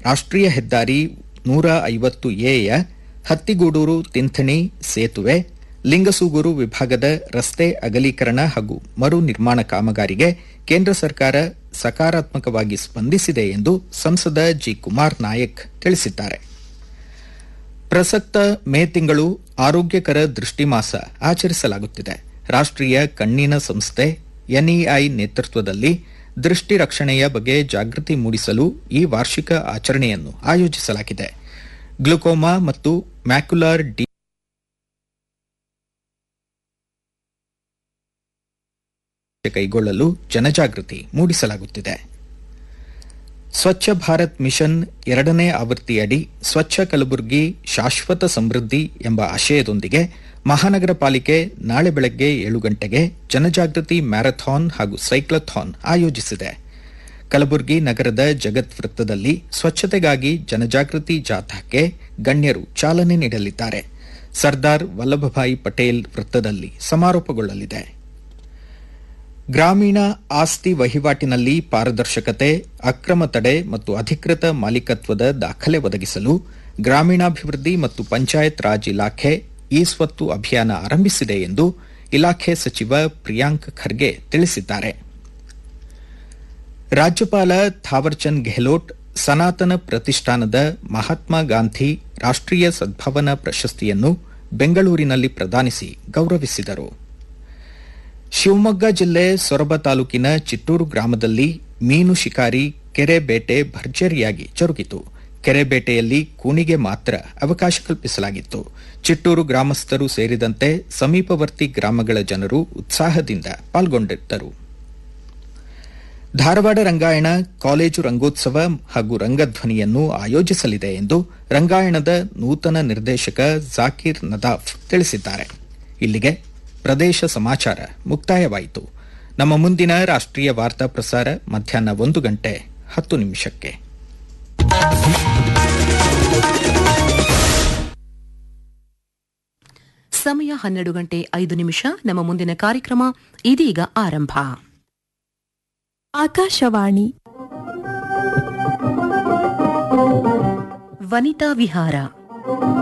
ರಾಷ್ಟ್ರೀಯ ಹೆದ್ದಾರಿ ನೂರ ಐವತ್ತು ಎಯ ಹತ್ತಿಗೂಡೂರು ತಿಂಥಣಿ ಸೇತುವೆ ಲಿಂಗಸೂಗೂರು ವಿಭಾಗದ ರಸ್ತೆ ಅಗಲೀಕರಣ ಹಾಗೂ ಮರು ನಿರ್ಮಾಣ ಕಾಮಗಾರಿಗೆ ಕೇಂದ್ರ ಸರ್ಕಾರ ಸಕಾರಾತ್ಮಕವಾಗಿ ಸ್ಪಂದಿಸಿದೆ ಎಂದು ಸಂಸದ ಜಿ ಕುಮಾರ್ ನಾಯಕ್ ತಿಳಿಸಿದ್ದಾರೆ ಪ್ರಸಕ್ತ ಮೇ ತಿಂಗಳು ಆರೋಗ್ಯಕರ ದೃಷ್ಟಿಮಾಸ ಆಚರಿಸಲಾಗುತ್ತಿದೆ ರಾಷ್ಟ್ರೀಯ ಕಣ್ಣಿನ ಸಂಸ್ಥೆ ಎನ್ಇಐ ನೇತೃತ್ವದಲ್ಲಿ ದೃಷ್ಟಿ ರಕ್ಷಣೆಯ ಬಗ್ಗೆ ಜಾಗೃತಿ ಮೂಡಿಸಲು ಈ ವಾರ್ಷಿಕ ಆಚರಣೆಯನ್ನು ಆಯೋಜಿಸಲಾಗಿದೆ ಗ್ಲುಕೋಮಾ ಮತ್ತು ಮ್ಯಾಕ್ಯುಲಾರ್ ಡಿ ಕೈಗೊಳ್ಳಲು ಜನಜಾಗೃತಿ ಮೂಡಿಸಲಾಗುತ್ತಿದೆ ಸ್ವಚ್ಛ ಭಾರತ್ ಮಿಷನ್ ಎರಡನೇ ಆವೃತ್ತಿಯಡಿ ಸ್ವಚ್ಛ ಕಲಬುರಗಿ ಶಾಶ್ವತ ಸಮೃದ್ಧಿ ಎಂಬ ಆಶಯದೊಂದಿಗೆ ಮಹಾನಗರ ಪಾಲಿಕೆ ನಾಳೆ ಬೆಳಗ್ಗೆ ಏಳು ಗಂಟೆಗೆ ಜನಜಾಗೃತಿ ಮ್ಯಾರಥಾನ್ ಹಾಗೂ ಸೈಕ್ಲಥಾನ್ ಆಯೋಜಿಸಿದೆ ಕಲಬುರಗಿ ನಗರದ ಜಗತ್ ವೃತ್ತದಲ್ಲಿ ಸ್ವಚ್ಛತೆಗಾಗಿ ಜನಜಾಗೃತಿ ಜಾಥಾಕ್ಕೆ ಗಣ್ಯರು ಚಾಲನೆ ನೀಡಲಿದ್ದಾರೆ ಸರ್ದಾರ್ ವಲ್ಲಭಭಾಯಿ ಪಟೇಲ್ ವೃತ್ತದಲ್ಲಿ ಸಮಾರೋಪಗೊಳ್ಳಲಿದೆ ಗ್ರಾಮೀಣ ಆಸ್ತಿ ವಹಿವಾಟಿನಲ್ಲಿ ಪಾರದರ್ಶಕತೆ ಅಕ್ರಮ ತಡೆ ಮತ್ತು ಅಧಿಕೃತ ಮಾಲೀಕತ್ವದ ದಾಖಲೆ ಒದಗಿಸಲು ಗ್ರಾಮೀಣಾಭಿವೃದ್ಧಿ ಮತ್ತು ಪಂಚಾಯತ್ ರಾಜ್ ಇಲಾಖೆ ಇ ಸ್ವತ್ತು ಅಭಿಯಾನ ಆರಂಭಿಸಿದೆ ಎಂದು ಇಲಾಖೆ ಸಚಿವ ಪ್ರಿಯಾಂಕ್ ಖರ್ಗೆ ತಿಳಿಸಿದ್ದಾರೆ ರಾಜ್ಯಪಾಲ ಥಾವರ್ಚಂದ್ ಗೆಹ್ಲೋಟ್ ಸನಾತನ ಪ್ರತಿಷ್ಠಾನದ ಮಹಾತ್ಮ ಗಾಂಧಿ ರಾಷ್ಟ್ರೀಯ ಸದ್ಭಾವನಾ ಪ್ರಶಸ್ತಿಯನ್ನು ಬೆಂಗಳೂರಿನಲ್ಲಿ ಪ್ರದಾನಿಸಿ ಗೌರವಿಸಿದರು ಶಿವಮೊಗ್ಗ ಜಿಲ್ಲೆ ಸೊರಬ ತಾಲೂಕಿನ ಚಿಟ್ಟೂರು ಗ್ರಾಮದಲ್ಲಿ ಮೀನು ಶಿಕಾರಿ ಕೆರೆ ಬೇಟೆ ಭರ್ಜರಿಯಾಗಿ ಜರುಗಿತು ಕೆರೆ ಬೇಟೆಯಲ್ಲಿ ಕೂನಿಗೆ ಮಾತ್ರ ಅವಕಾಶ ಕಲ್ಪಿಸಲಾಗಿತ್ತು ಚಿಟ್ಟೂರು ಗ್ರಾಮಸ್ಥರು ಸೇರಿದಂತೆ ಸಮೀಪವರ್ತಿ ಗ್ರಾಮಗಳ ಜನರು ಉತ್ಸಾಹದಿಂದ ಪಾಲ್ಗೊಂಡಿದ್ದರು ಧಾರವಾಡ ರಂಗಾಯಣ ಕಾಲೇಜು ರಂಗೋತ್ಸವ ಹಾಗೂ ರಂಗಧ್ವನಿಯನ್ನು ಆಯೋಜಿಸಲಿದೆ ಎಂದು ರಂಗಾಯಣದ ನೂತನ ನಿರ್ದೇಶಕ ಜಾಕೀರ್ ನದಾಫ್ ತಿಳಿಸಿದ್ದಾರೆ ಇಲ್ಲಿಗೆ ಪ್ರದೇಶ ಸಮಾಚಾರ ಮುಕ್ತಾಯವಾಯಿತು ನಮ್ಮ ಮುಂದಿನ ರಾಷ್ಟ್ರೀಯ ವಾರ್ತಾ ಪ್ರಸಾರ ಮಧ್ಯಾಹ್ನ ಒಂದು ಗಂಟೆ ಹತ್ತು ನಿಮಿಷಕ್ಕೆ ಸಮಯ ಹನ್ನೆರಡು ಗಂಟೆ ಐದು ನಿಮಿಷ ನಮ್ಮ ಮುಂದಿನ ಕಾರ್ಯಕ್ರಮ ಇದೀಗ ಆರಂಭ ಆಕಾಶವಾಣಿ ವನಿತಾ ವಿಹಾರ